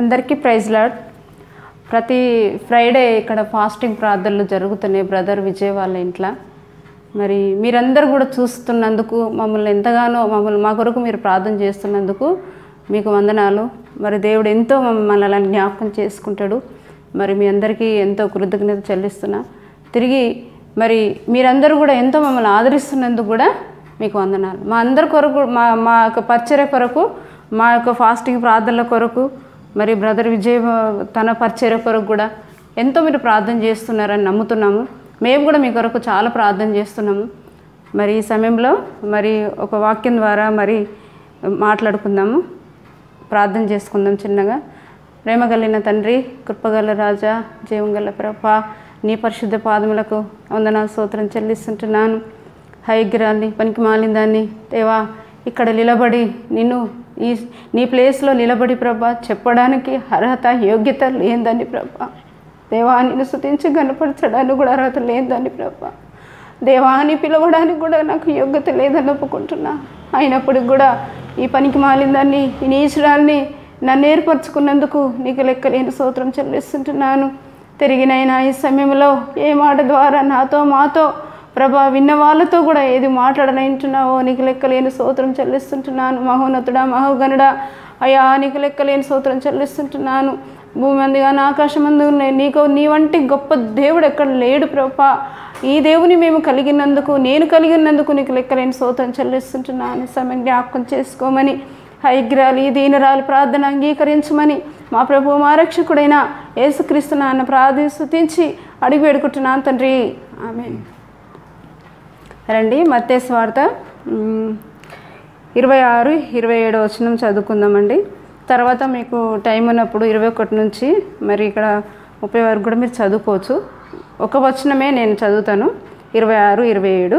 అందరికీ praise lord ప్రతి Friday ఇక్కడ ఫాస్టింగ్ ప్రార్థనలు జరుగుతున్నాయి బ్రదర్ విజయ్ వాళ్ళ ఇంట్లో మరి మీరందరూ కూడా చూస్తున్నందుకు మమ్మల్ని ఎంతగానో మమ్మల్ని మా కొరకు మీరు ప్రార్థన చేస్తున్నందుకు మీకు వందనాలు మరి దేవుడు ఎంతో మమ్మల్ని అలా జ్ఞాపకం చేసుకుంటాడు మరి మీ అందరికీ ఎంతో కృతజ్ఞత చెల్లిస్తున్నా తిరిగి మరి మీరందరూ కూడా ఎంతో మమ్మల్ని ఆదరిస్తున్నందుకు కూడా మీకు వందనాలు మా అందరి కొరకు మా మా యొక్క పరిచర్య కొరకు మా యొక్క ఫాస్టింగ్ ప్రార్థనల కొరకు మరి బ్రదర్ విజయ్ తన పరిచర్య కొరకు కూడా ఎంతో మీరు ప్రార్థన చేస్తున్నారని నమ్ముతున్నాము మేము కూడా మీ కొరకు చాలా ప్రార్థన చేస్తున్నాము మరి ఈ సమయంలో మరి ఒక వాక్యం ద్వారా మరి మాట్లాడుకుందాము ప్రార్థన చేసుకుందాం చిన్నగా ప్రేమ కలిగిన తండ్రి కృపగల రాజా జీవం గల ప్రభ నీ పరిశుద్ధ పాదములకు వందనా స్తోత్రం చెల్లిస్తుంటున్నాను హైగ్రాన్ని పనికి మాలిన దాన్ని దేవా ఇక్కడ నిలబడి నిన్ను ఈ నీ ప్లేస్లో నిలబడి ప్రభా చెప్పడానికి అర్హత యోగ్యత లేదని ప్రభా దేవా నిన్ను స్థుతించి కనపరచడానికి కూడా అర్హత లేదని ప్రభా దేవాన్ని పిలవడానికి కూడా నాకు యోగ్యత లేదని ఒప్పుకుంటున్నా అయినప్పటికి కూడా ఈ పనికి మాలిందాన్ని ఈ నీచురాల్ని నన్ను ఏర్పరచుకున్నందుకు నీకు లెక్కలేని స్తోత్రం చెల్లిస్తుంటున్నాను తిరిగినైనా ఈ సమయంలో ఏ మాట ద్వారా నాతో మాతో ప్రభా విన్న వాళ్ళతో కూడా ఏది మాట్లాడనంటున్నావో నీకు లెక్కలేని స్తోత్రం చెల్లిస్తుంటున్నాను మహోన్నతుడా మహోగనుడా అయ్యా నీకు లెక్కలేని స్తోత్రం చెల్లిస్తుంటున్నాను భూమి అందుగాను ఆకాశం అందు నీకు నీ వంటి గొప్ప దేవుడు ఎక్కడ లేడు ప్రభా ఈ దేవుని మేము కలిగినందుకు నేను కలిగినందుకు నీకు లెక్కలేని స్తోత్రం చెల్లిస్తుంటున్నాను సమయం జ్ఞాపకం చేసుకోమని హైగ్రాలు ఈ దీనరాలు ప్రార్థన అంగీకరించమని మా ప్రభు మా రక్షకుడైన యేసుక్రీస్తు నాన్న ప్రార్థన స్థుతించి అడిగి వేడుకుంటున్నాను తండ్రి ఆమె రండి మత్తే స్వార్థ మ్, ఇరవై ఆరు ఇరవై ఏడు వచనం చదువుకుందామండి తర్వాత మీకు టైం ఉన్నప్పుడు ఇరవై ఒకటి నుంచి మరి ఇక్కడ ముప్పై వరకు కూడా మీరు చదువుకోవచ్చు ఒక వచనమే నేను చదువుతాను ఇరవై ఆరు ఇరవై ఏడు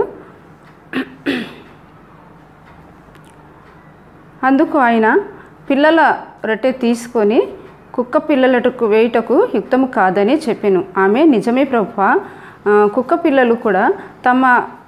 అందుకు ఆయన పిల్లల రొట్టె తీసుకొని కుక్క పిల్లలకు వేయుటకు యుక్తము కాదని చెప్పాను ఆమె నిజమే ప్రభు కుక్క పిల్లలు కూడా తమ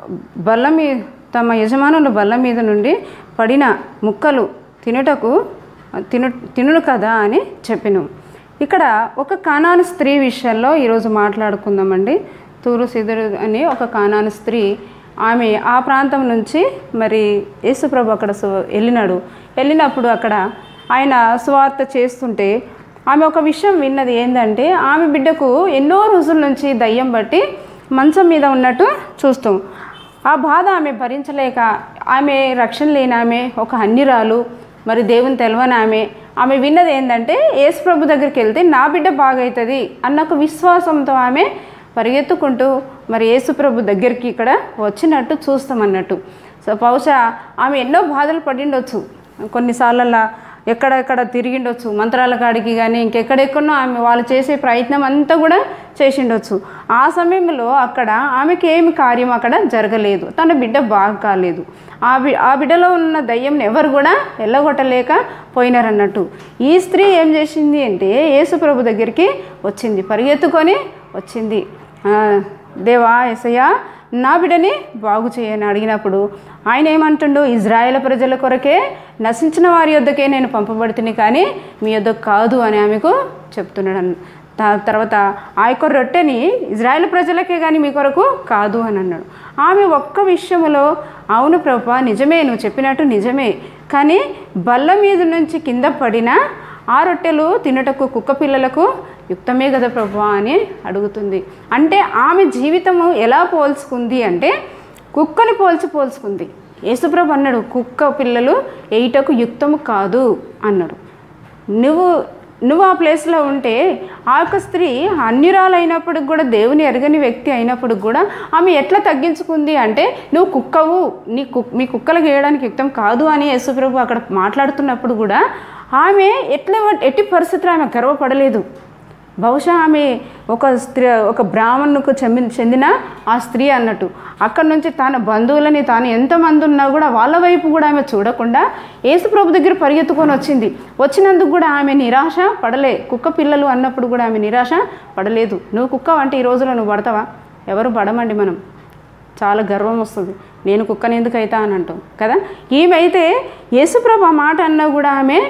బల్ల మీ తమ యజమానుల బల్ల మీద నుండి పడిన ముక్కలు తినుటకు తిను తినును కదా అని చెప్పాను ఇక్కడ ఒక కానాను స్త్రీ విషయంలో ఈరోజు మాట్లాడుకుందామండి తూరు సిదురు అని ఒక కానాను స్త్రీ ఆమె ఆ ప్రాంతం నుంచి మరి యేసుప్రభు అక్కడ సు- వెళ్ళినాడు వెళ్ళినప్పుడు అక్కడ ఆయన సువార్త చేస్తుంటే ఆమె ఒక విషయం విన్నది ఏంటంటే ఆమె బిడ్డకు ఎన్నో రోజుల నుంచి దయ్యం బట్టి మంచం మీద ఉన్నట్టు చూస్తాం ఆ బాధ ఆమె భరించలేక ఆమె రక్షణ లేని ఆమె ఒక అన్నిరాలు మరి దేవుని తెలవని ఆమె ఆమె విన్నది ఏంటంటే యేసు ప్రభు దగ్గరికి వెళ్తే నా బిడ్డ బాగవుతుంది అన్న ఒక విశ్వాసంతో ఆమె పరిగెత్తుకుంటూ మరి యేసుప్రభు దగ్గరికి ఇక్కడ వచ్చినట్టు చూస్తామన్నట్టు సో బహుశా ఆమె ఎన్నో బాధలు పడిండొచ్చు కొన్నిసార్లల్లా ఎక్కడెక్కడ తిరిగిండొచ్చు మంత్రాల కాడికి కానీ ఇంకెక్కడెక్కడో ఆమె వాళ్ళు చేసే ప్రయత్నం అంతా కూడా చేసిండొచ్చు ఆ సమయంలో అక్కడ ఆమెకి ఏమి కార్యం అక్కడ జరగలేదు తన బిడ్డ బాగా కాలేదు ఆ బి ఆ బిడ్డలో ఉన్న దయ్యంని ఎవరు కూడా వెళ్ళగొట్టలేక పోయినారన్నట్టు ఈ స్త్రీ ఏం చేసింది అంటే యేసుప్రభు దగ్గరికి వచ్చింది పరిగెత్తుకొని వచ్చింది ఆ, దేవా ఎసయ్యా నా బిడ్డని బాగు చేయని అడిగినప్పుడు ఆయన ఏమంటుండు ఇజ్రాయేల్ ప్రజల కొరకే నశించిన వారి యొద్దకే నేను పంపబడుతుంది కానీ మీ యొద్దకు కాదు అని ఆమెకు చెప్తున్నాడు అన్న తా- తర్వాత ఆ యొక్క రొట్టెని ఇజ్రాయేల్ ప్రజలకే కానీ మీ కొరకు కాదు అని అన్నాడు ఆమె ఒక్క విషయంలో అవును ప్రభా నిజమే నువ్వు చెప్పినట్టు నిజమే కానీ బల్ల మీద నుంచి కింద పడిన ఆ రొట్టెలు తినుటకు కుక్క పిల్లలకు యుక్తమే కదా ప్రభు అని అడుగుతుంది అంటే ఆమె జీవితము ఎలా పోల్చుకుంది అంటే కుక్కని పోల్చి పోల్చుకుంది యేసుప్రభు అన్నాడు కుక్క పిల్లలు ఎయిటకు యుక్తము కాదు అన్నాడు నువ్వు నువ్వు ఆ ప్లేస్లో ఉంటే ఆ యొక్క స్త్రీ అన్యురాలైనప్పుడు కూడా దేవుని ఎరగని వ్యక్తి అయినప్పుడు కూడా ఆమె ఎట్లా తగ్గించుకుంది అంటే నువ్వు కుక్కవు నీ కుక్ మీ కుక్కలకు వేయడానికి యుక్తం కాదు అని యేసుప్రభు అక్కడ మాట్లాడుతున్నప్పుడు కూడా ఆమె ఎట్లా ఎట్టి పరిస్థితుల్లో ఆమె గర్వపడలేదు బహుశా ఆమె ఒక స్త్రీ ఒక బ్రాహ్మణుకు చెంది చెందిన ఆ స్త్రీ అన్నట్టు అక్కడి నుంచి తన బంధువులని తాను ఎంతమంది ఉన్నా కూడా వాళ్ళ వైపు కూడా ఆమె చూడకుండా యేసుప్రభు దగ్గర పరిగెత్తుకొని వచ్చింది వచ్చినందుకు కూడా ఆమె నిరాశ పడలే కుక్క పిల్లలు అన్నప్పుడు కూడా ఆమె నిరాశ పడలేదు నువ్వు కుక్క అంటే ఈ రోజులో నువ్వు పడతావా ఎవరు పడమండి మనం చాలా గర్వం వస్తుంది నేను కుక్కని ఎందుకు అవుతా అని అంటాం కదా ఈమె అయితే యేసుప్రభు ఆ మాట అన్నా కూడా ఆమె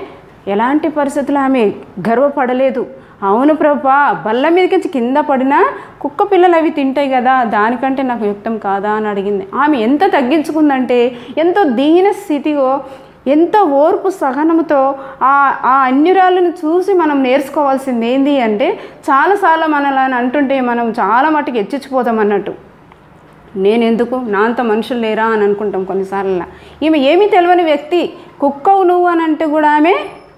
ఎలాంటి పరిస్థితులు ఆమె గర్వపడలేదు అవును ప్రభా బల్ల మీదకి కింద పడినా కుక్క పిల్లలు అవి తింటాయి కదా దానికంటే నాకు యుక్తం కాదా అని అడిగింది ఆమె ఎంత తగ్గించుకుందంటే ఎంతో దీన స్థితిలో ఎంతో ఓర్పు సహనముతో ఆ ఆ అన్యురాలను చూసి మనం నేర్చుకోవాల్సింది ఏంటి అంటే చాలాసార్లు మనల్ని అంటుంటే మనం చాలా మట్టుకు హెచ్చించిపోతాం అన్నట్టు నేను ఎందుకు నా అంత మనుషులు లేరా అని అనుకుంటాం కొన్నిసార్లు ఈమె ఏమీ తెలియని వ్యక్తి కుక్కవు నువ్వు అని అంటే కూడా ఆమె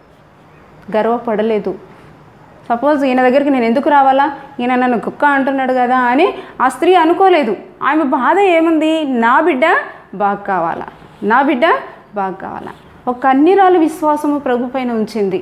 గర్వపడలేదు సపోజ్ ఈయన దగ్గరికి నేను ఎందుకు రావాలా ఈయన నన్ను కుక్క అంటున్నాడు కదా అని ఆ స్త్రీ అనుకోలేదు ఆమె బాధ ఏముంది నా బిడ్డ బాగా కావాలా నా బిడ్డ బాగా కావాలా ఒక అన్నిరాలు విశ్వాసము ప్రభు పైన ఉంచింది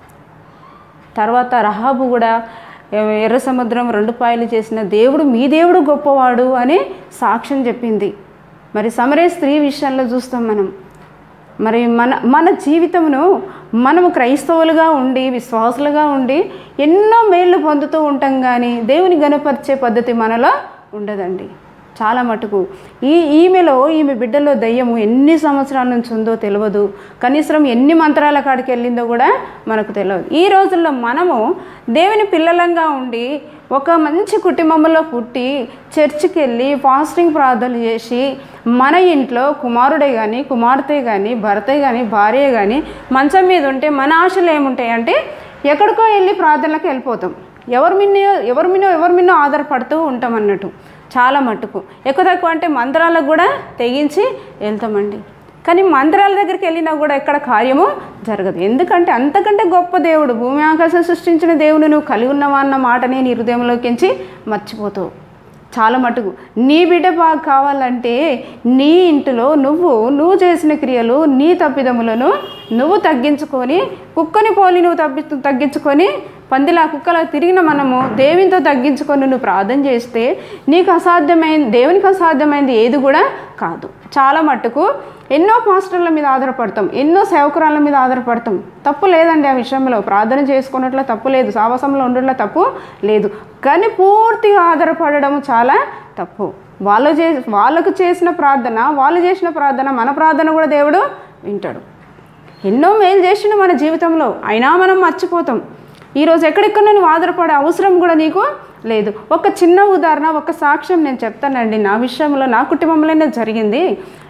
తర్వాత రహాబు కూడా ఎ- ఎర్ర సముద్రం రెండు పాయలు చేసిన దేవుడు మీ దేవుడు గొప్పవాడు అని సాక్ష్యం చెప్పింది మరి సమరే స్త్రీ విషయంలో చూస్తాం మనం మరి మన మన జీవితమును మనము క్రైస్తవులుగా ఉండి విశ్వాసులుగా ఉండి ఎన్నో మేళ్ళు పొందుతూ ఉంటాం కానీ దేవుని గనపరిచే పద్ధతి మనలో ఉండదండి చాలా మటుకు ఈ ఈమెలో ఈమె బిడ్డలో దయ్యము ఎన్ని సంవత్సరాల నుంచి ఉందో తెలియదు కనీసం ఎన్ని మంత్రాల కాడికి వెళ్ళిందో కూడా మనకు తెలియదు ఈ రోజుల్లో మనము దేవుని పిల్లలంగా ఉండి ఒక మంచి కుటుంబంలో పుట్టి చర్చికి వెళ్ళి ఫాస్టింగ్ ప్రార్థనలు చేసి మన ఇంట్లో కుమారుడే కానీ కుమార్తె కానీ భర్తే కానీ భార్య కానీ మంచం మీద ఉంటే మన ఆశలు ఏముంటాయి అంటే ఎక్కడికో వెళ్ళి ప్రార్థనలకు వెళ్ళిపోతాం ఎవరి మిన్నో ఎవరి మిన్నో ఎవరి మిన్నో ఆధారపడుతూ ఉంటాం అన్నట్టు చాలా మట్టుకు ఎక్కువ తక్కువ అంటే మంత్రాలకు కూడా తెగించి వెళ్తామండి కానీ మంత్రాల దగ్గరికి వెళ్ళినా కూడా ఎక్కడ కార్యము జరగదు ఎందుకంటే అంతకంటే గొప్ప దేవుడు భూమి ఆకాశం సృష్టించిన దేవుడు నువ్వు కలిగి ఉన్నావా అన్న మాటనే నీ హృదయంలోకించి మర్చిపోతావు చాలా మటుకు నీ బిడ్డ బాగా కావాలంటే నీ ఇంటిలో నువ్వు నువ్వు చేసిన క్రియలు నీ తప్పిదములను నువ్వు తగ్గించుకొని కుక్కని పోలి నువ్వు తగ్గి తగ్గించుకొని పందిలా కుక్కలా తిరిగిన మనము దేవునితో తగ్గించుకొని నువ్వు ప్రార్థన చేస్తే నీకు అసాధ్యమైన దేవునికి అసాధ్యమైనది ఏది కూడా కాదు చాలా మట్టుకు ఎన్నో పాస్టర్ల మీద ఆధారపడతాం ఎన్నో సేవకురాల మీద ఆధారపడతాం తప్పు లేదండి ఆ విషయంలో ప్రార్థన చేసుకున్నట్లు తప్పు లేదు సావాసంలో ఉండట్లో తప్పు లేదు కానీ పూర్తిగా ఆధారపడడం చాలా తప్పు వాళ్ళు చే వాళ్ళకు చేసిన ప్రార్థన వాళ్ళు చేసిన ప్రార్థన మన ప్రార్థన కూడా దేవుడు వింటాడు ఎన్నో మేలు చేసిన మన జీవితంలో అయినా మనం మర్చిపోతాం ఈరోజు ఎక్కడెక్కడ నువ్వు ఆధారపడే అవసరం కూడా నీకు లేదు ఒక చిన్న ఉదాహరణ ఒక సాక్ష్యం నేను చెప్తానండి నా విషయంలో నా కుటుంబంలోనే జరిగింది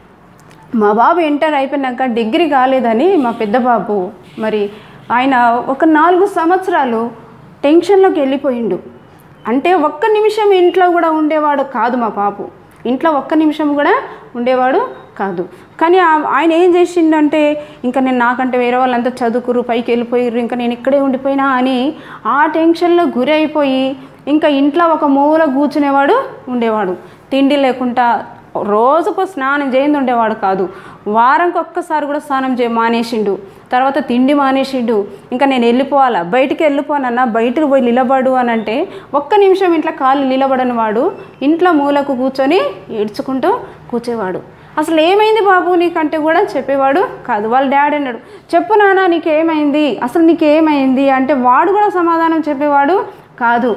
మా బాబు ఇంటర్ అయిపోయినాక డిగ్రీ కాలేదని మా పెద్ద బాబు మరి ఆయన ఒక నాలుగు సంవత్సరాలు టెన్షన్లోకి వెళ్ళిపోయిండు అంటే ఒక్క నిమిషం ఇంట్లో కూడా ఉండేవాడు కాదు మా పాపు ఇంట్లో ఒక్క నిమిషం కూడా ఉండేవాడు కాదు కానీ ఆ- ఆయన ఏం చేసిండంటే ఇంకా నేను నాకంటే వేరే వాళ్ళంతా చదువుకురు పైకి వెళ్ళిపోయారు ఇంకా నేను ఇక్కడే ఉండిపోయినా అని ఆ టెన్షన్లో గురి అయిపోయి ఇంకా ఇంట్లో ఒక మూల కూర్చునేవాడు ఉండేవాడు తిండి లేకుండా రోజుకు స్నానం చేయంది ఉండేవాడు కాదు వారంకి ఒక్కసారి కూడా స్నానం చే మానేసిండు తర్వాత తిండి మానేసిండు ఇంకా నేను వెళ్ళిపోవాలా బయటికి వెళ్ళిపోనన్నా బయటకు పోయి నిలబడు అని అంటే ఒక్క నిమిషం ఇంట్లో కాళ్ళు నిలబడని వాడు ఇంట్లో మూలకు కూర్చొని ఏడ్చుకుంటూ కూర్చేవాడు అసలు ఏమైంది బాబు నీకంటే కూడా చెప్పేవాడు కాదు వాళ్ళ డాడీ అన్నాడు చెప్పు నాన్న నీకేమైంది అసలు నీకేమైంది అంటే వాడు కూడా సమాధానం చెప్పేవాడు కాదు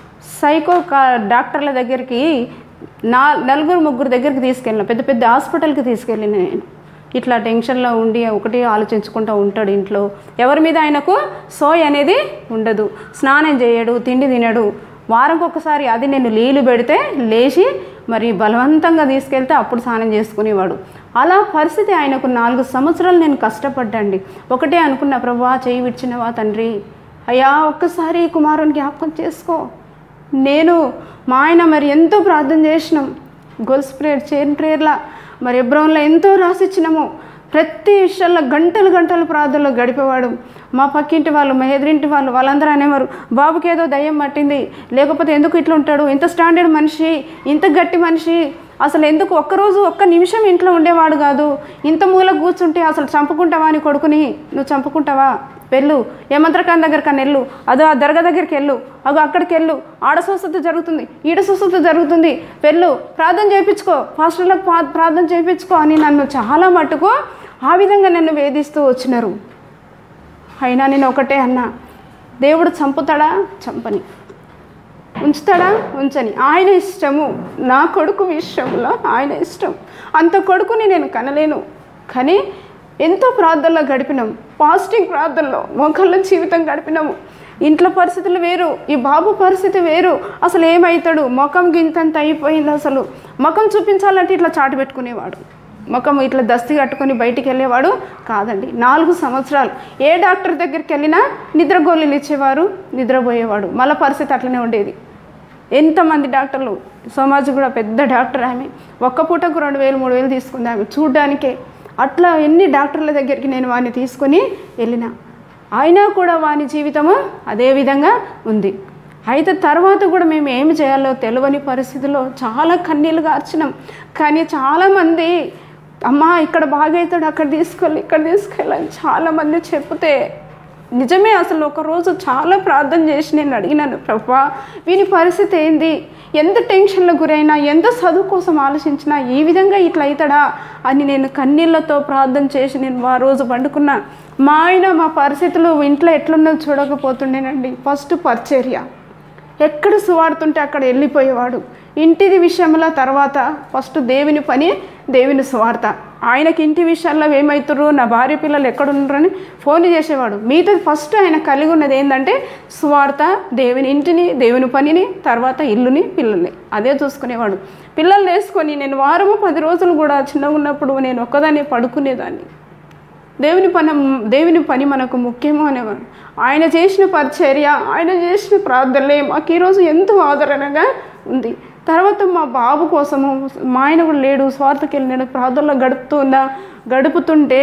సైకో కా- డాక్టర్ల దగ్గరికి నా నలుగురు ముగ్గురు దగ్గరికి తీసుకెళ్ళిన పెద్ద పెద్ద హాస్పిటల్కి తీసుకెళ్ళిన నేను ఇట్లా టెన్షన్లో ఉండి ఒకటి ఆలోచించుకుంటూ ఉంటాడు ఇంట్లో ఎవరి మీద ఆయనకు సోయ్ అనేది ఉండదు స్నానం చేయడు తిండి తినడు వారంకి ఒకసారి అది నేను నీళ్ళు పెడితే లేచి మరి బలవంతంగా తీసుకెళ్తే అప్పుడు స్నానం చేసుకునేవాడు అలా పరిస్థితి ఆయనకు నాలుగు సంవత్సరాలు నేను కష్టపడ్డండి ఒకటే అనుకున్న ప్రభా చేయి విడిచినవా తండ్రి అయ్యా ఒక్కసారి ఈ కుమారుని జ్ఞాపకం చేసుకో నేను మా ఆయన మరి ఎంతో ప్రార్థన చేసినాం గొలుసు ప్రేయర్ చైన్ ప్రేయర్లా మరి ఎబ్రౌన్లో ఎంతో రాసిచ్చినాము ప్రతి విషయంలో గంటలు గంటలు ప్రార్థనలో గడిపేవాడు మా పక్కింటి వాళ్ళు మా ఎదురింటి వాళ్ళు వాళ్ళందరూ అనేవారు బాబుకి ఏదో దయ్యం పట్టింది లేకపోతే ఎందుకు ఇట్లా ఉంటాడు ఇంత స్టాండర్డ్ మనిషి ఇంత గట్టి మనిషి అసలు ఎందుకు ఒక్కరోజు ఒక్క నిమిషం ఇంట్లో ఉండేవాడు కాదు ఇంత మూల కూర్చుంటే అసలు చంపుకుంటావా అని కొడుకుని నువ్వు చంపుకుంటావా వెళ్ళు ఏ మంత్రకాన్ దగ్గరికి అని వెళ్ళు అదో ఆ దర్గా దగ్గరికి వెళ్ళు అగో అక్కడికి వెళ్ళు ఆడ స్వస్థత జరుగుతుంది ఈడ స్వస్థత జరుగుతుంది వెళ్ళు ప్రార్థన చేయించుకో పాస్టర్లకు ప్రా- ప్రార్థన చేయించుకో అని నన్ను చాలా మటుకు ఆ విధంగా నన్ను వేధిస్తూ వచ్చినారు అయినా నేను ఒకటే అన్నా దేవుడు చంపుతాడా చంపని ఉంచుతాడా ఉంచని ఆయన ఇష్టము నా కొడుకు విషయంలో ఆయన ఇష్టం అంత కొడుకుని నేను కనలేను కానీ ఎంతో ప్రార్థనలో గడిపినాం పాజిటివ్ ప్రార్థనలో మొక్కల్లో జీవితం గడిపినాము ఇంట్లో పరిస్థితులు వేరు ఈ బాబు పరిస్థితి వేరు అసలు ఏమవుతాడు ముఖం గింతంత అయిపోయింది అసలు ముఖం చూపించాలంటే ఇట్లా చాటు పెట్టుకునేవాడు ముఖం ఇట్లా దస్తి కట్టుకొని బయటికి వెళ్ళేవాడు కాదండి నాలుగు సంవత్సరాలు ఏ డాక్టర్ దగ్గరికి వెళ్ళినా నిద్ర గోళీలు ఇచ్చేవారు నిద్రపోయేవాడు మళ్ళీ పరిస్థితి అట్లనే ఉండేది ఎంతమంది డాక్టర్లు సమాజ్ కూడా పెద్ద డాక్టర్ ఆమె ఒక్క పూటకు రెండు వేలు మూడు వేలు తీసుకుంది ఆమె చూడ్డానికే అట్లా ఎన్ని డాక్టర్ల దగ్గరికి నేను వాడిని తీసుకొని వెళ్ళిన అయినా కూడా వాని జీవితము అదే విధంగా ఉంది అయితే తర్వాత కూడా మేము ఏమి చేయాలో తెలియని పరిస్థితిలో చాలా కన్నీళ్ళు గార్చినాం కానీ చాలామంది అమ్మా ఇక్కడ బాగవుతాడు అక్కడ తీసుకెళ్ళి ఇక్కడ తీసుకెళ్ళని చాలామంది చెప్తే నిజమే అసలు ఒక రోజు చాలా ప్రార్థన చేసి నేను అడిగినాను ప్రభా వీని పరిస్థితి ఏంది ఎంత టెన్షన్లో గురైనా ఎంత చదువు కోసం ఆలోచించినా ఈ విధంగా ఇట్లా అవుతాడా అని నేను కన్నీళ్ళతో ప్రార్థన చేసి నేను ఆ రోజు పండుకున్నా మా ఆయన మా పరిస్థితులు ఇంట్లో ఎట్లున్నదో చూడకపోతుండేనండి ఫస్ట్ పరిచర్య ఎక్కడ సువాడుతుంటే అక్కడ వెళ్ళిపోయేవాడు ఇంటిది విషయంలో తర్వాత ఫస్ట్ దేవుని పని దేవుని సువార్త ఆయనకి ఇంటి విషయాల్లో ఏమవుతారు నా భార్య పిల్లలు ఎక్కడ ఉన్నారని ఫోన్ చేసేవాడు మిగతా ఫస్ట్ ఆయన కలిగి ఉన్నది ఏంటంటే సువార్త దేవుని ఇంటిని దేవుని పనిని తర్వాత ఇల్లుని పిల్లల్ని అదే చూసుకునేవాడు పిల్లల్ని వేసుకొని నేను వారము పది రోజులు కూడా చిన్నగా ఉన్నప్పుడు నేను ఒక్కదాన్ని పడుకునేదాన్ని దేవుని పని దేవుని పని మనకు ముఖ్యము అనేవాడు ఆయన చేసిన పరిచర్య ఆయన చేసిన ప్రార్థనలే మాకు ఈరోజు ఎంతో ఆదరణగా ఉంది తర్వాత మా బాబు కోసము మా ఆయన కూడా లేడు స్వార్థకి వెళ్ళినాడు ప్రార్థనలో గడుపుతున్నా గడుపుతుంటే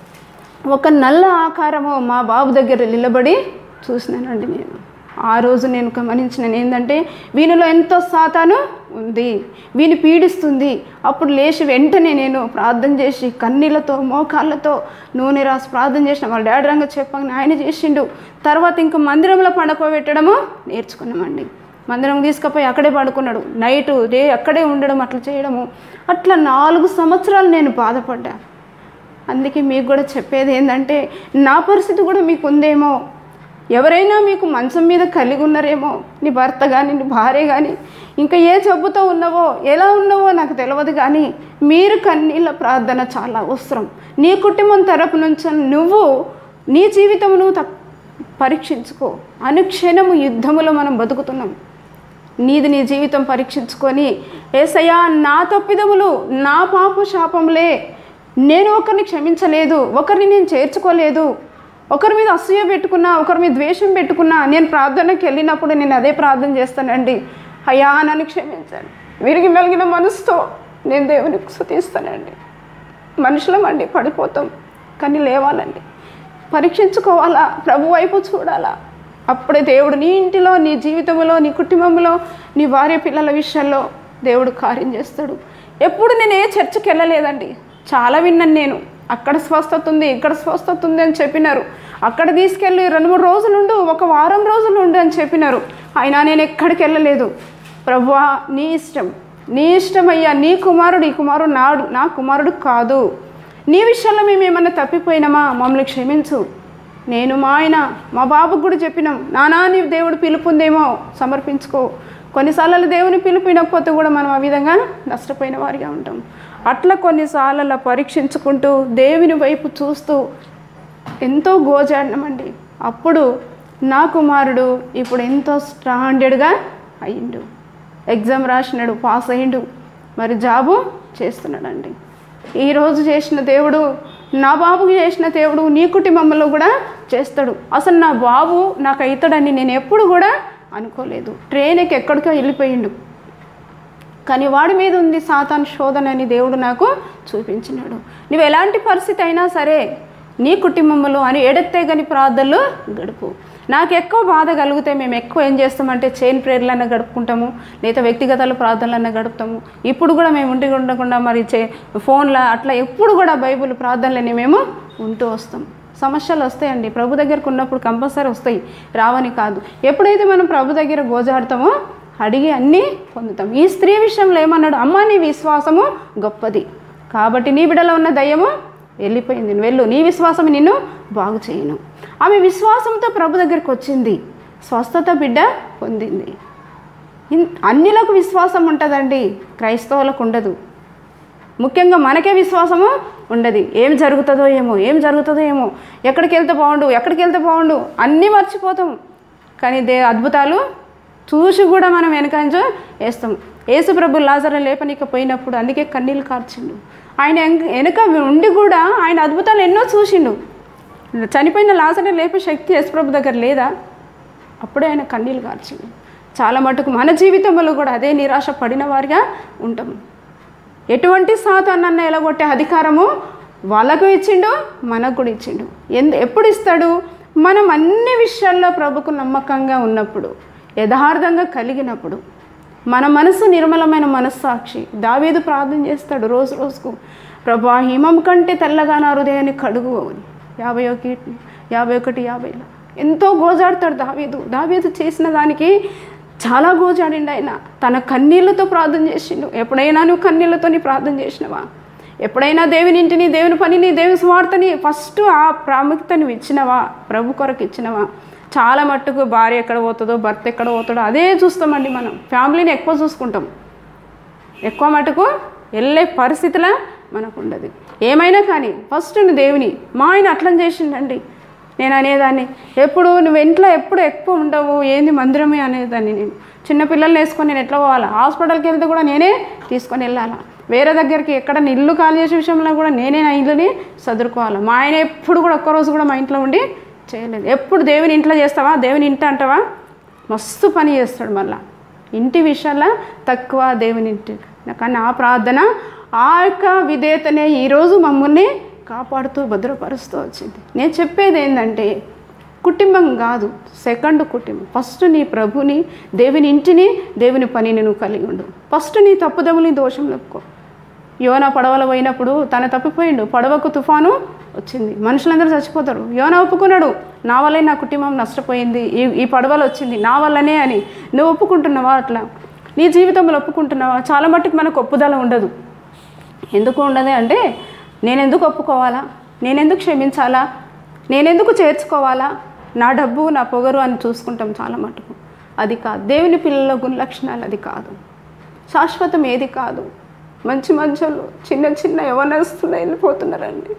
ఒక నల్ల ఆకారము మా బాబు దగ్గర నిలబడి చూసినానండి నేను ఆ రోజు నేను గమనించిన ఏంటంటే వీనిలో ఎంతో సాతాను ఉంది వీని పీడిస్తుంది అప్పుడు లేచి వెంటనే నేను ప్రార్థన చేసి కన్నీళ్ళతో మోకాళ్ళతో నూనె రాసి ప్రార్థన చేసిన వాళ్ళ డాడీ రంగ చెప్పగానే ఆయన చేసిండు తర్వాత ఇంకా మందిరంలో పడుకోబెట్టడము నేర్చుకున్నామండి మందిరం తీసుకుపోయి అక్కడే పడుకున్నాడు నైటు డే అక్కడే ఉండడం అట్లా చేయడము అట్లా నాలుగు సంవత్సరాలు నేను బాధపడ్డా అందుకే మీకు కూడా చెప్పేది ఏంటంటే నా పరిస్థితి కూడా మీకు ఉందేమో ఎవరైనా మీకు మంచం మీద కలిగి ఉన్నారేమో నీ భర్త కానీ నీ భార్య కానీ ఇంకా ఏ జబ్బుతో ఉన్నావో ఎలా ఉన్నావో నాకు తెలియదు కానీ మీరు కన్నీళ్ళ ప్రార్థన చాలా అవసరం నీ కుటుంబం తరపు నుంచి నువ్వు నీ జీవితం నువ్వు తక్- పరీక్షించుకో అనుక్షణము యుద్ధములో మనం బతుకుతున్నాం నీది నీ జీవితం పరీక్షించుకొని ఏసయ్యా నా తప్పిదములు నా పాప శాపంలే నేను ఒకరిని క్షమించలేదు ఒకరిని నేను చేర్చుకోలేదు ఒకరి మీద అసూయ పెట్టుకున్నా ఒకరి మీద ద్వేషం పెట్టుకున్నా నేను ప్రార్థనకి వెళ్ళినప్పుడు నేను అదే ప్రార్థన చేస్తానండి అయ్యా నన్ను క్షమించండి విరిగి మెలిగిన మనసుతో నేను దేవునికి స్థుతిస్తానండి మనుషులమండి పడిపోతాం కానీ లేవాలండి పరీక్షించుకోవాలా ప్రభు వైపు చూడాలా అప్పుడే దేవుడు నీ ఇంటిలో నీ జీవితంలో నీ కుటుంబంలో నీ భార్య పిల్లల విషయంలో దేవుడు కార్యం చేస్తాడు ఎప్పుడు నేను ఏ చర్చికి వెళ్ళలేదండి చాలా విన్నాను నేను అక్కడ స్వస్థత ఉంది ఇక్కడ స్వస్థత ఉంది అని చెప్పినారు అక్కడ తీసుకెళ్ళి రెండు మూడు రోజులు ఉండు ఒక వారం రోజులు ఉండు అని చెప్పినారు అయినా నేను ఎక్కడికి వెళ్ళలేదు ప్రభువా నీ ఇష్టం నీ ఇష్టం అయ్యా నీ కుమారుడు ఈ కుమారుడు నాడు నా కుమారుడు కాదు నీ విషయంలో మేము ఏమన్నా తప్పిపోయినామా మమ్మల్ని క్షమించు నేను మా ఆయన మా బాబుకు కూడా చెప్పినాం నానా నీ దేవుడు పిలుపుందేమో సమర్పించుకో కొన్నిసార్లు దేవుని పిలుపు వినకపోతే కూడా మనం ఆ విధంగా నష్టపోయిన వారిగా ఉంటాం అట్లా కొన్నిసార్లు పరీక్షించుకుంటూ దేవుని వైపు చూస్తూ ఎంతో గోజాడినామండి అప్పుడు నా కుమారుడు ఇప్పుడు ఎంతో స్టాండర్డ్గా అయ్యిండు ఎగ్జామ్ రాసినాడు పాస్ అయ్యిండు మరి జాబు చేస్తున్నాడండి ఈరోజు చేసిన దేవుడు నా బాబుకి చేసిన దేవుడు నీ కుటుంబంలో కూడా చేస్తాడు అసలు నా బాబు నాకు అవుతాడని నేను ఎప్పుడు కూడా అనుకోలేదు ట్రైన్కి ఎక్కడికో వెళ్ళిపోయిండు కానీ వాడి మీద ఉంది సాతాన్ శోధన అని దేవుడు నాకు చూపించినాడు నువ్వు ఎలాంటి పరిస్థితి అయినా సరే నీ కుటుంబంలో అని ఎడెత్తే గని ప్రార్థనలు గడుపు నాకు ఎక్కువ బాధ కలిగితే మేము ఎక్కువ ఏం చేస్తామంటే చైన్ ప్రేయర్లన్నా గడుపుకుంటాము లేదా వ్యక్తిగతాల ప్రార్థనలన్నా గడుపుతాము ఇప్పుడు కూడా మేము ఇంటికి ఉండకుండా మరి చే ఫోన్లో అట్లా ఎప్పుడు కూడా బైబిల్ ప్రార్థనలని మేము ఉంటూ వస్తాం సమస్యలు వస్తాయండి ప్రభు దగ్గరకు ఉన్నప్పుడు కంపల్సరీ వస్తాయి రావని కాదు ఎప్పుడైతే మనం ప్రభు దగ్గర గోజాడతామో అడిగి అన్నీ పొందుతాం ఈ స్త్రీ విషయంలో ఏమన్నాడు అమ్మ నీ విశ్వాసము గొప్పది కాబట్టి నీ బిడ్డలో ఉన్న దయ్యము వెళ్ళిపోయింది నువ్వు వెళ్ళు నీ విశ్వాసం నిన్ను బాగు చేయను ఆమె విశ్వాసంతో ప్రభు దగ్గరికి వచ్చింది స్వస్థత బిడ్డ పొందింది ఇన్- అన్నిలకు విశ్వాసం ఉంటుందండి క్రైస్తవులకు ఉండదు ముఖ్యంగా మనకే విశ్వాసము ఉండదు ఏం జరుగుతుందో ఏమో ఏం జరుగుతుందో ఏమో ఎక్కడికి వెళ్తే బాగుండు ఎక్కడికి వెళ్తే బాగుండు అన్నీ మర్చిపోతాం కానీ దే అద్భుతాలు చూసి కూడా మనం వెనకంజ వేస్తాం యేసు ప్రభు లాజర లేపనికపోయినప్పుడు అందుకే కన్నీళ్ళు కార్చిండు ఆయన వెనక- వెనక ఉండి కూడా ఆయన అద్భుతాలు ఎన్నో చూసిండు చనిపోయిన లాజర లేపే శక్తి యేసు ప్రభు దగ్గర లేదా అప్పుడే ఆయన కన్నీళ్ళు కార్చిండు చాలా మటుకు మన జీవితంలో కూడా అదే నిరాశ పడిన వారిగా ఉంటాము ఎటువంటి సాతానన్న ఎలగొట్టే అధికారము వాళ్ళకు ఇచ్చిండు మనకు కూడా ఇచ్చిండు ఎందు ఎప్పుడు ఇస్తాడు మనం అన్ని విషయాల్లో ప్రభుకు నమ్మకంగా ఉన్నప్పుడు యథార్థంగా కలిగినప్పుడు మన మనసు నిర్మలమైన మనస్సాక్షి దావీదు ప్రార్థన చేస్తాడు రోజు రోజుకు ప్రభా హిమం కంటే తెల్లగా నా హృదయాన్ని కడుగు అని యాభై ఒకటి యాభై ఒకటి యాభైలో ఎంతో గోజాడతాడు దావీదు దావీదు చేసిన దానికి చాలా గోజాడిండు ఆయన తన కన్నీళ్ళతో ప్రార్థన చేసిండు ఎప్పుడైనా నువ్వు కన్నీళ్ళతో నీ ప్రార్థన చేసినవా ఎప్పుడైనా దేవుని ఇంటిని దేవుని పనిని దేవుని స్వార్థని ఫస్ట్ ఆ ప్రాముఖ్యత నువ్వు ఇచ్చినవా ప్రభు కొరకు ఇచ్చినవా చాలా మట్టుకు భార్య ఎక్కడ పోతుందో భర్త ఎక్కడ పోతాడో అదే చూస్తామండి మనం ఫ్యామిలీని ఎక్కువ చూసుకుంటాం ఎక్కువ మటుకు వెళ్ళే పరిస్థితిలో మనకు ఉండదు ఏమైనా కానీ ఫస్ట్ నువ్వు దేవుని మా ఆయన అట్లని చేసిండండి నేను అనేదాన్ని ఎప్పుడు నువ్వు ఇంట్లో ఎప్పుడు ఎక్కువ ఉండవు ఏంది మందిరమే అనేదాన్ని నేను చిన్న పిల్లల్ని వేసుకొని నేను ఎట్లా పోవాలా హాస్పిటల్కి వెళ్తే కూడా నేనే తీసుకొని వెళ్ళాలా వేరే దగ్గరికి ఎక్కడ ఇల్లు ఖాళీ చేసే విషయంలో కూడా నేనే నా ఇల్లుని సదురుకోవాలి మా ఆయన ఎప్పుడు కూడా ఒక్కరోజు కూడా మా ఇంట్లో ఉండి చేయలేదు ఎప్పుడు దేవుని ఇంట్లో చేస్తావా దేవుని ఇంట అంటావా మస్తు పని చేస్తాడు మళ్ళా ఇంటి విషయాల్లో తక్కువ దేవుని ఇంటి కానీ ఆ ప్రార్థన ఆ యొక్క విధేయతనే ఈరోజు మమ్మల్ని కాపాడుతూ భద్రపరుస్తూ వచ్చింది నేను చెప్పేది ఏంటంటే కుటుంబం కాదు సెకండ్ కుటుంబం ఫస్ట్ నీ ప్రభుని దేవుని ఇంటిని దేవుని పనిని నువ్వు కలిగి ఉండు ఫస్ట్ నీ తప్పుదముని దోషం ఒప్పుకో యోన పడవలో పోయినప్పుడు తన తప్పిపోయిండు పడవకు తుఫాను వచ్చింది మనుషులందరూ చచ్చిపోతారు యోన ఒప్పుకున్నాడు నా వల్లే నా కుటుంబం నష్టపోయింది ఈ ఈ పడవలు వచ్చింది నా వల్లనే అని నువ్వు ఒప్పుకుంటున్నావా అట్లా నీ జీవితంలో ఒప్పుకుంటున్నావా చాలా మట్టుకు మనకు ఒప్పుదల ఉండదు ఎందుకు ఉండదు అంటే నేను ఎందుకు ఒప్పుకోవాలా నేనెందుకు క్షమించాలా నేనెందుకు చేర్చుకోవాలా నా డబ్బు నా పొగరు అని చూసుకుంటాం చాలా మటుకు అది కాదు దేవుని పిల్లల గుణ లక్షణాలు అది కాదు శాశ్వతం ఏది కాదు మంచి మంచోళ్ళు చిన్న చిన్న యవనస్తులు వెళ్ళిపోతున్నారండి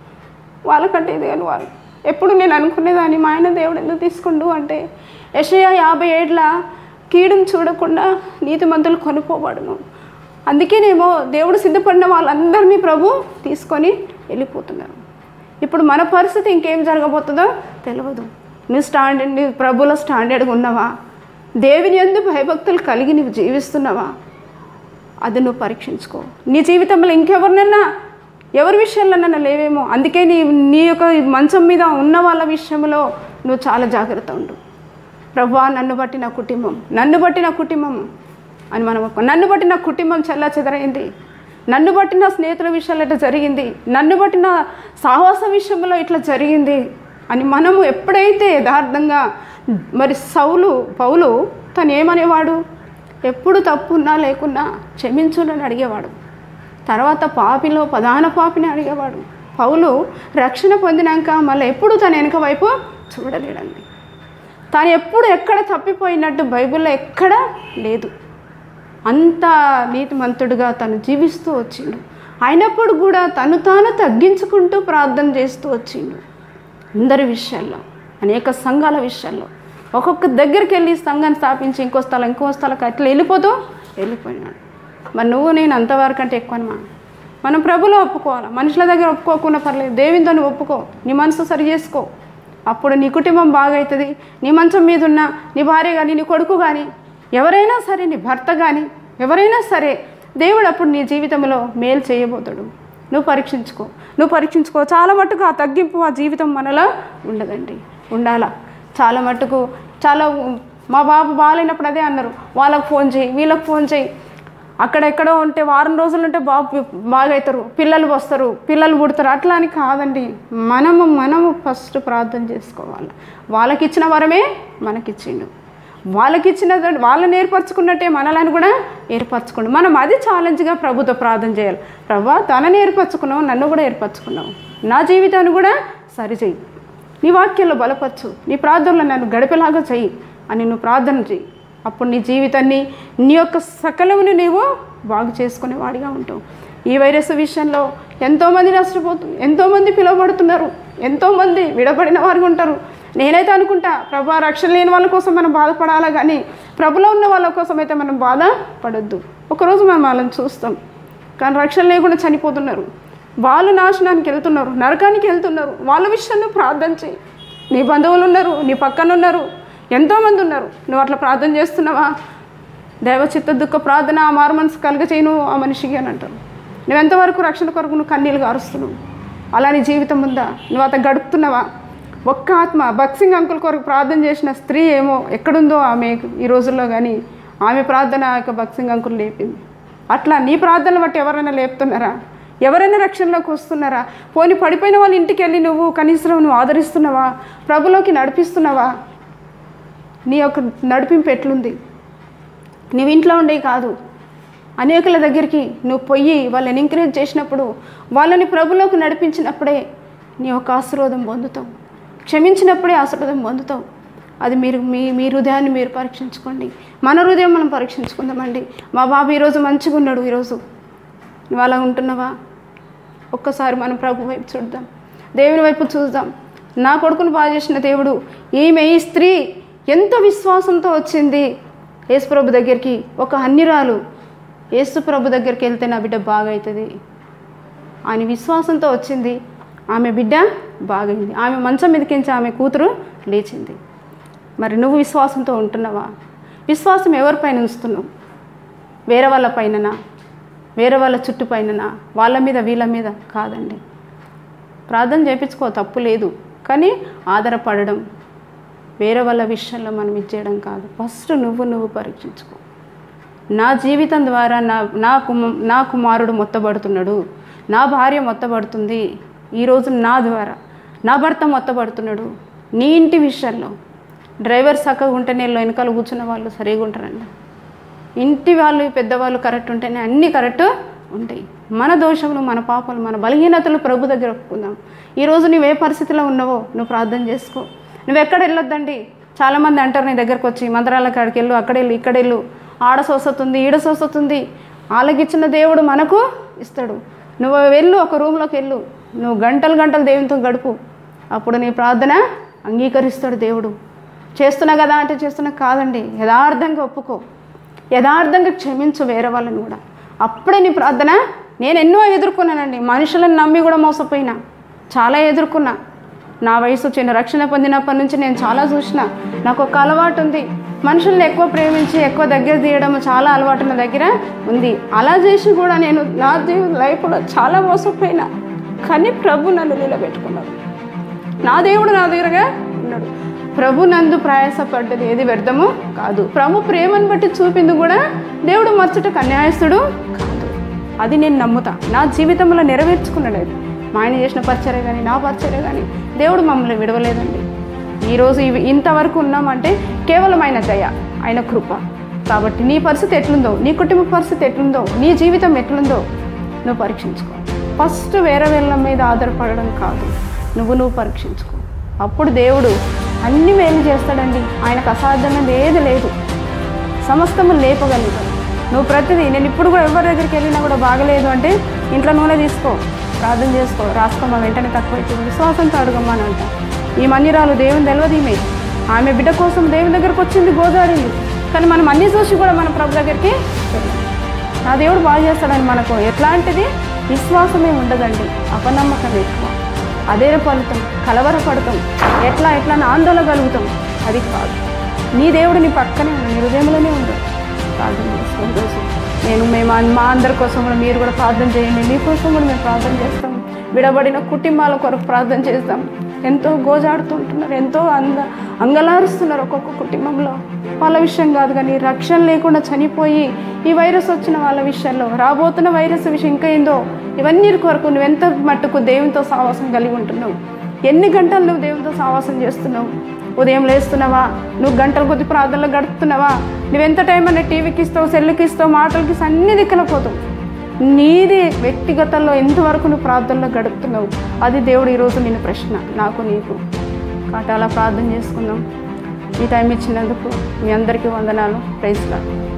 వాళ్ళకంటే ఇది అని వాళ్ళు ఎప్పుడు నేను అనుకునేదాన్ని మా ఆయన దేవుడు ఎందుకు తీసుకుండు అంటే యషయ యాభై ఏళ్ళ కీడును చూడకుండా నీతిమంతులు కొనుక్కోబడును అందుకేనేమో దేవుడు సిద్ధపడిన వాళ్ళందరినీ ప్రభు తీసుకొని వెళ్ళిపోతున్నారు ఇప్పుడు మన పరిస్థితి ఇంకేం జరగబోతుందో తెలియదు నువ్వు స్టాండర్డ్ నీ ప్రభులో స్టాండర్డ్గా ఉన్నావా దేవుని ఎందు భయభక్తులు కలిగి నువ్వు జీవిస్తున్నావా అది నువ్వు పరీక్షించుకో నీ జీవితంలో ఇంకెవరినన్నా ఎవరి విషయాలన్నా లేవేమో అందుకే నీ నీ యొక్క మంచం మీద ఉన్న వాళ్ళ విషయంలో నువ్వు చాలా జాగ్రత్త ఉండు ప్రభా నన్ను బట్టి నా కుటుంబం నన్ను బట్టి నా కుటుంబం అని మనం ఒప్పుకో- నన్ను బట్టి నా కుటుంబం చల్లా చెదరైంది నన్ను బట్టి నా స్నేహితుల విషయాలు ఇట్లా జరిగింది నన్ను బట్టి నా సాహస విషయంలో ఇట్లా జరిగింది అని మనము ఎప్పుడైతే యథార్థంగా మరి సౌలు పౌలు తను ఏమనేవాడు ఎప్పుడు తప్పున్నా లేకున్నా క్షమించునని అడిగేవాడు తర్వాత పాపిలో ప్రధాన పాపిని అడిగేవాడు పౌలు రక్షణ పొందినాక మళ్ళీ ఎప్పుడు తన వెనుక వైపు చూడలేడండి తాను ఎప్పుడు ఎక్కడ తప్పిపోయినట్టు బైబిల్లో ఎక్కడ లేదు అంత నీతిమంతుడుగా తను జీవిస్తూ వచ్చిండు అయినప్పుడు కూడా తను తాను తగ్గించుకుంటూ ప్రార్థన చేస్తూ వచ్చిండు అందరి విషయాల్లో అనేక సంఘాల విషయాల్లో ఒక్కొక్క దగ్గరికి వెళ్ళి సంఘాన్ని స్థాపించి ఇంకో స్థలం ఇంకో స్థలం అట్లా వెళ్ళిపోతూ వెళ్ళిపోయినాడు మరి నువ్వు నేను అంతవరకు అంటే ఎక్కువనమా మనం ప్రభులో ఒప్పుకోవాలి మనుషుల దగ్గర ఒప్పుకోకుండా పర్లేదు దేవునితో నువ్వు ఒప్పుకో నీ మనసు సరి చేసుకో అప్పుడు నీ కుటుంబం బాగవుతుంది నీ మంచం మీద ఉన్న నీ భార్య కానీ నీ కొడుకు కానీ ఎవరైనా సరే నీ భర్త కానీ ఎవరైనా సరే దేవుడు అప్పుడు నీ జీవితంలో మేలు చేయబోతాడు నువ్వు పరీక్షించుకో నువ్వు పరీక్షించుకో చాలా మట్టుకు ఆ తగ్గింపు ఆ జీవితం మనలో ఉండదండి ఉండాలా చాలా మట్టుకు చాలా మా బాబు బాగాలేనప్పుడు అదే అన్నారు వాళ్ళకి ఫోన్ చేయి వీళ్ళకి ఫోన్ చేయి అక్కడెక్కడో ఉంటే వారం రోజులు ఉంటే బాబు బాగవుతారు పిల్లలు వస్తారు పిల్లలు పుడతారు అట్లా అని కాదండి మనము మనము ఫస్ట్ ప్రార్థన చేసుకోవాలి వాళ్ళకి ఇచ్చిన వరమే మనకిచ్చిండు వాళ్ళకి ఇచ్చిన వాళ్ళని ఏర్పరచుకున్నట్టే మనలను కూడా ఏర్పరచుకోండి మనం అది ఛాలెంజ్గా ప్రభుతో ప్రార్థన చేయాలి ప్రభా తనని ఏర్పరచుకున్నావు నన్ను కూడా ఏర్పరచుకున్నావు నా జీవితాన్ని కూడా సరిచేయి నీ వాక్యంలో బలపరచు నీ ప్రార్థనలో నన్ను గడిపేలాగా చెయ్యి అని నువ్వు ప్రార్థన చెయ్యి అప్పుడు నీ జీవితాన్ని నీ యొక్క సకలముని నీవు బాగు చేసుకునే వాడిగా ఉంటావు ఈ వైరస్ విషయంలో ఎంతోమంది నష్టపోతుంది ఎంతోమంది పిలువబడుతున్నారు ఎంతోమంది విడబడిన వారు ఉంటారు నేనైతే అనుకుంటా ప్రభా రక్షణ లేని వాళ్ళ కోసం మనం బాధపడాలా కానీ ప్రభులో ఉన్న వాళ్ళ కోసం అయితే మనం బాధపడొద్దు ఒకరోజు మనం వాళ్ళని చూస్తాం కానీ రక్షణ లేకుండా చనిపోతున్నారు వాళ్ళు నాశనానికి వెళ్తున్నారు నరకానికి వెళ్తున్నారు వాళ్ళ విషయంలో ప్రార్థన చేయి నీ బంధువులు ఉన్నారు నీ పక్కన ఉన్నారు ఎంతోమంది ఉన్నారు నువ్వు అట్లా ప్రార్థన చేస్తున్నావా దైవ చిత్త దుఃఖ ప్రార్థన ఆ మారు మనసు కలుగ చేయను ఆ మనిషికి అని అంటారు నువ్వు ఎంతవరకు రక్షణ కొరకు నువ్వు కన్నీళ్ళు కారుస్తున్నావు అలా నీ జీవితం ఉందా నువ్వు అత గడుపుతున్నావా ఒక్క ఆత్మ బక్సింగ్ అంకుల్ కొరకు ప్రార్థన చేసిన స్త్రీ ఏమో ఎక్కడుందో ఆమె ఈ రోజుల్లో కానీ ఆమె ప్రార్థన ఆ యొక్క బక్సింగ్ అంకుల్ లేపింది అట్లా నీ ప్రార్థనలు బట్టి ఎవరైనా లేపుతున్నారా ఎవరైనా రక్షణలోకి వస్తున్నారా పోని పడిపోయిన వాళ్ళ ఇంటికి వెళ్ళి నువ్వు కనీసం నువ్వు ఆదరిస్తున్నావా ప్రభులోకి నడిపిస్తున్నావా నీ యొక్క నడిపింపు ఎట్లుంది నువ్వు ఇంట్లో ఉండే కాదు అనేకుల దగ్గరికి నువ్వు పోయి వాళ్ళని ఎంకరేజ్ చేసినప్పుడు వాళ్ళని ప్రభులోకి నడిపించినప్పుడే నీ యొక్క ఆశీర్వాదం పొందుతావు క్షమించినప్పుడే ఆశీర్వాదం పొందుతావు అది మీరు మీ మీ హృదయాన్ని మీరు పరీక్షించుకోండి మన హృదయం మనం పరీక్షించుకుందామండి మా బాబు ఈరోజు మంచిగా ఉన్నాడు ఈరోజు నువ్వు అలా ఉంటున్నావా ఒక్కసారి మనం ప్రభు వైపు చూద్దాం దేవుని వైపు చూద్దాం నా కొడుకును బాగా చేసిన దేవుడు ఈమె ఈ స్త్రీ ఎంత విశ్వాసంతో వచ్చింది యేసుప్రభు దగ్గరికి ఒక అన్నిరాలు యేసుప్రభు దగ్గరికి వెళ్తే నా బిడ్డ బాగవుతుంది ఆయన విశ్వాసంతో వచ్చింది ఆమె బిడ్డ బాగైంది ఆమె మంచం మీదకించి ఆమె కూతురు లేచింది మరి నువ్వు విశ్వాసంతో ఉంటున్నావా విశ్వాసం ఎవరిపైన ఉంచుతున్నావు వేరే వాళ్ళ పైననా వేరే వాళ్ళ చుట్టు పైననా వాళ్ళ మీద వీళ్ళ మీద కాదండి ప్రార్థన చేయించుకో తప్పు లేదు కానీ ఆధారపడడం వేరే వాళ్ళ విషయంలో మనం ఇచ్చేయడం కాదు ఫస్ట్ నువ్వు నువ్వు పరీక్షించుకో నా జీవితం ద్వారా నా నా కుమ నా కుమారుడు మొత్తబడుతున్నాడు నా భార్య మొత్తబడుతుంది ఈరోజు నా ద్వారా నా భర్త మొత్తబడుతున్నాడు నీ ఇంటి విషయంలో డ్రైవర్ చక్కగా ఉంటేనే వెనకాల కూర్చున్న వాళ్ళు సరిగా ఉంటారండి ఇంటి వాళ్ళు పెద్దవాళ్ళు కరెక్ట్ ఉంటేనే అన్నీ కరెక్ట్ ఉంటాయి మన దోషములు మన పాపాలు మన బలహీనతలు ప్రభు దగ్గర ఒప్పుకుందాం ఈరోజు నువ్వు ఏ పరిస్థితిలో ఉన్నావో నువ్వు ప్రార్థన చేసుకో నువ్వు ఎక్కడ వెళ్ళొద్దండి చాలామంది అంటారు నీ దగ్గరకు వచ్చి మంత్రాల కాడికి వెళ్ళు అక్కడ వెళ్ళు ఇక్కడ వెళ్ళు ఆడ సొసతుంది ఈడ సొసతుంది వాళ్ళకిచ్చిన దేవుడు మనకు ఇస్తాడు నువ్వు వెళ్ళు ఒక రూమ్లోకి వెళ్ళు నువ్వు గంటలు గంటలు దేవునితో గడుపు అప్పుడు నీ ప్రార్థన అంగీకరిస్తాడు దేవుడు చేస్తున్నా కదా అంటే చేస్తున్నా కాదండి యథార్థంగా ఒప్పుకో యథార్థంగా క్షమించు వేరే వాళ్ళని కూడా అప్పుడే నీ ప్రార్థన నేను ఎన్నో ఎదుర్కొన్నానండి మనుషులను నమ్మి కూడా మోసపోయినా చాలా ఎదుర్కొన్నా నా వయసు చిన్న రక్షణ పొందినప్పటి నుంచి నేను చాలా చూసిన నాకు ఒక అలవాటు ఉంది మనుషుల్ని ఎక్కువ ప్రేమించి ఎక్కువ దగ్గర తీయడం చాలా అలవాటు నా దగ్గర ఉంది అలా చేసి కూడా నేను నా జీవి లైఫ్లో చాలా మోసపోయినా కానీ ప్రభు నన్ను నిలబెట్టుకున్నాడు నా దేవుడు నా దగ్గరగా ఉన్నాడు ప్రభు నందు ప్రయాసపడ్డది ఏది వ్యర్థము కాదు ప్రభు ప్రేమను బట్టి చూపింది కూడా దేవుడు మచ్చట కన్యాయస్తుడు కాదు అది నేను నమ్ముతా నా జీవితంలో నెరవేర్చుకున్నాడు అది మా ఆయన చేసిన పరిచర్య కానీ నా పరిచర్య కానీ దేవుడు మమ్మల్ని విడవలేదండి ఈరోజు ఇవి ఇంతవరకు ఉన్నామంటే కేవలం ఆయన దయ ఆయన కృప కాబట్టి నీ పరిస్థితి ఎట్లుందో నీ కుటుంబ పరిస్థితి ఎట్లుందో నీ జీవితం ఎట్లుందో నువ్వు పరీక్షించుకో ఫస్ట్ వేరే వేళ్ళ మీద ఆధారపడడం కాదు నువ్వు నువ్వు పరీక్షించుకో అప్పుడు దేవుడు అన్ని వేలు చేస్తాడండి ఆయనకు అసాధ్యమైనది ఏది లేదు సమస్తము లేపగలుగుతాడు నువ్వు ప్రతిదీ నేను ఇప్పుడు కూడా ఎవరి దగ్గరికి వెళ్ళినా కూడా బాగలేదు అంటే ఇంట్లో నూనె తీసుకో ప్రార్థన చేసుకో రాసుకోమా వెంటనే తక్కువ అవుతుంది విశ్వాసంతో అడుగమ్మా అని అంట ఈ మన్నిరాలు దేవుని తెలియదు ఈమె ఆమె బిడ్డ కోసం దేవుని దగ్గరకు వచ్చింది గోదావరింది కానీ మనం అన్ని చూసి కూడా మన ప్రభు దగ్గరికి వెళ్ళాం. నా దేవుడు బాగా చేస్తాడని మనకు ఎట్లాంటిది విశ్వాసమే ఉండదండి అపనమ్మకం ఎక్కువ అదే ఫలితం కలవరపడతాం ఎట్లా ఎట్లా అని ఆందోళన కలుగుతాం అది కాదు నీ దేవుడు నీ పక్కనే ఉన్నాడు నీ హృదయంలోనే ఉన్నాడు ప్రార్థన చేసుకోండి రోజు నేను మేము అన్- మా అందరి కోసం కూడా మీరు కూడా ప్రార్థన చేయండి మీకోసం కూడా మేము ప్రార్థన చేస్తాం విడబడిన కుటుంబాల కొరకు ప్రార్థన చేస్తాం ఎంతో గోజాడుతుంటున్నారు ఎంతో అంద అంగలారుస్తున్నారు ఒక్కొక్క కుటుంబంలో వాళ్ళ విషయం కాదు కానీ రక్షణ లేకుండా చనిపోయి ఈ వైరస్ వచ్చిన వాళ్ళ విషయంలో రాబోతున్న వైరస్ విషయం ఇంకా ఏందో ఇవన్నీ కొరకు నువ్వు ఎంత మట్టుకు దేవునితో సావాసం కలిగి ఉంటున్నావు ఎన్ని గంటలు నువ్వు దేవునితో సావాసం చేస్తున్నావు ఉదయం లేస్తున్నావా నువ్వు గంటల కొద్ది ప్రార్థనలో గడుపుతున్నావా నువ్వెంత టైం అన్న టీవీకి ఇస్తావు సెల్లుకి ఇస్తావు మాటలకి ఇస్తావు, అన్ని దిక్కుల పోతావు నీది వ్యక్తిగతంలో ఎంతవరకు నువ్వు ప్రార్థనలో గడుపుతున్నావు అది దేవుడు ఈరోజు నేను ప్రశ్న నాకు నీకు కాబట్టి అలా ప్రార్థన చేసుకుందాం ఈ టైం ఇచ్చినందుకు మీ అందరికీ వందనాలు ప్రైజ్లా